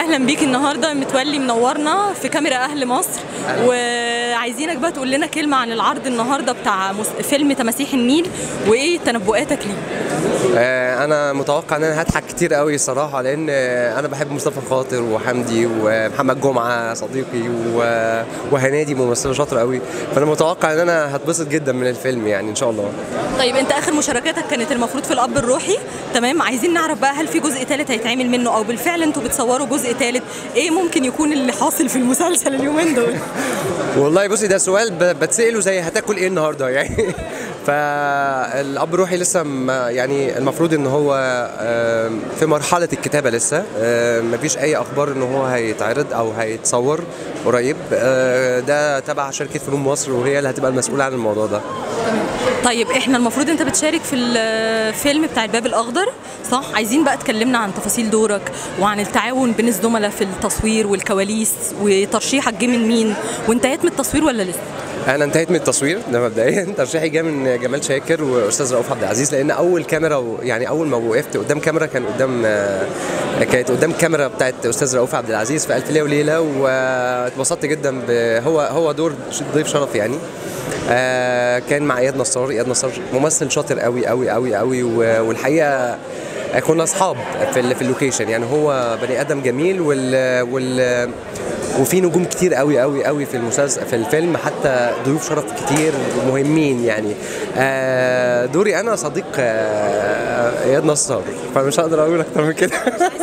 اهلا بيك النهارده متولي منورنا في كاميرا اهل مصر وعايزينك بقى تقول لنا كلمه عن العرض النهارده بتاع مس- فيلم تماسيح النيل وايه تنبؤاتك ليه آه، انا متوقع ان انا هضحك كتير قوي صراحه لان آه، انا بحب مصطفى خاطر وحمدي ومحمد جمعه صديقي و- وهنادي ممثله شاطره قوي فانا متوقع ان انا هتبسط جدا من الفيلم يعني ان شاء الله طيب انت اخر مشاركاتك كانت المفروض في الاب الروحي تمام عايزين نعرف بقى هل في جزء ثالث هيتعمل منه او بالفعل انتوا بتصوروا جزء ثالث ايه ممكن يكون اللي حاصل في المسلسل اليومين دول والله بصي ده سؤال ب- بتساله زي هتاكل ايه النهارده يعني فالاب الروحي لسه ما- يعني المفروض ان هو آم، في مرحله الكتابه لسه آم، مفيش اي اخبار ان هو هيتعرض او هيتصور قريب آه، ده تبع شركه فنون مصر وهي اللي هتبقى المسؤوله عن الموضوع ده طيب احنا المفروض انت بتشارك في الفيلم بتاع الباب الاخضر صح عايزين بقى تكلمنا عن تفاصيل دورك وعن التعاون بين الزملاء في التصوير والكواليس وترشيحك جه من مين وانتهيت من التصوير ولا لسه انا انتهيت من التصوير ده مبدئيا ترشيحي جه من جمال شاكر واستاذ رؤوف عبد العزيز لان اول كاميرا و- يعني اول ما وقفت قدام كاميرا كان قدام آه، كانت قدام كاميرا بتاعت استاذ رؤوف عبد العزيز في الف ليله وليله واتبسطت جدا ب- هو هو دور ش- ضيف شرف يعني آه، كان مع اياد نصار اياد نصار ممثل شاطر قوي قوي قوي قوي و- والحقيقه كنا اصحاب في ال- في اللوكيشن يعني هو بني ادم جميل وال وال وفي نجوم كتير قوي قوي قوي في المسلسل في الفيلم حتى ضيوف شرف كتير مهمين يعني آه، دوري انا صديق آه، اياد نصار فمش هقدر اقول اكتر من كده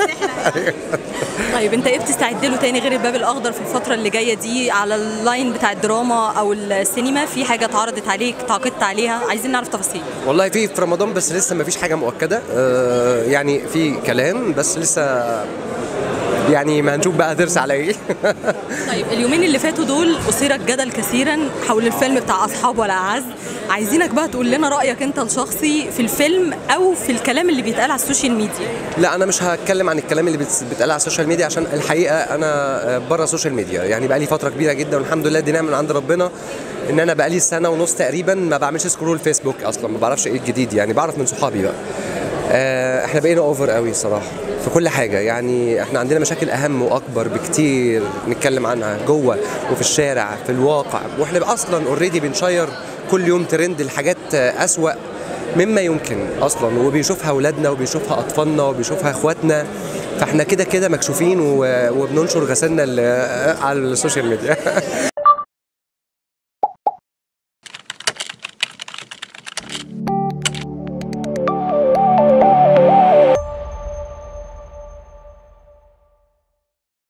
طيب انت ايه بتستعد له تاني غير الباب الاخضر في الفتره اللي جايه دي على اللاين بتاع الدراما او السينما في حاجه اتعرضت عليك تعاقدت عليها عايزين نعرف تفاصيل والله في في رمضان بس لسه ما فيش حاجه مؤكده آه، يعني في كلام بس لسه يعني ما هنشوف بقى هترسى على ايه طيب اليومين اللي فاتوا دول اثير الجدل كثيرا حول الفيلم بتاع اصحاب ولا اعز عايزينك بقى تقول لنا رايك انت الشخصي في الفيلم او في الكلام اللي بيتقال على السوشيال ميديا لا انا مش هتكلم عن الكلام اللي بيتس- بيتقال على السوشيال ميديا عشان الحقيقه انا بره السوشيال ميديا يعني بقى لي فتره كبيره جدا والحمد لله دي نعمه من عند ربنا ان انا بقى لي سنه ونص تقريبا ما بعملش سكرول فيسبوك اصلا ما بعرفش ايه الجديد يعني بعرف من صحابي بقى آه، احنا بقينا اوفر قوي صراحه في كل حاجه يعني احنا عندنا مشاكل اهم واكبر بكتير نتكلم عنها جوه وفي الشارع في الواقع واحنا اصلا اوريدي بنشير كل يوم ترند الحاجات آه، اسوأ مما يمكن اصلا وبيشوفها اولادنا وبيشوفها اطفالنا وبيشوفها اخواتنا فاحنا كده كده مكشوفين و- وبننشر غسلنا ال- على السوشيال ميديا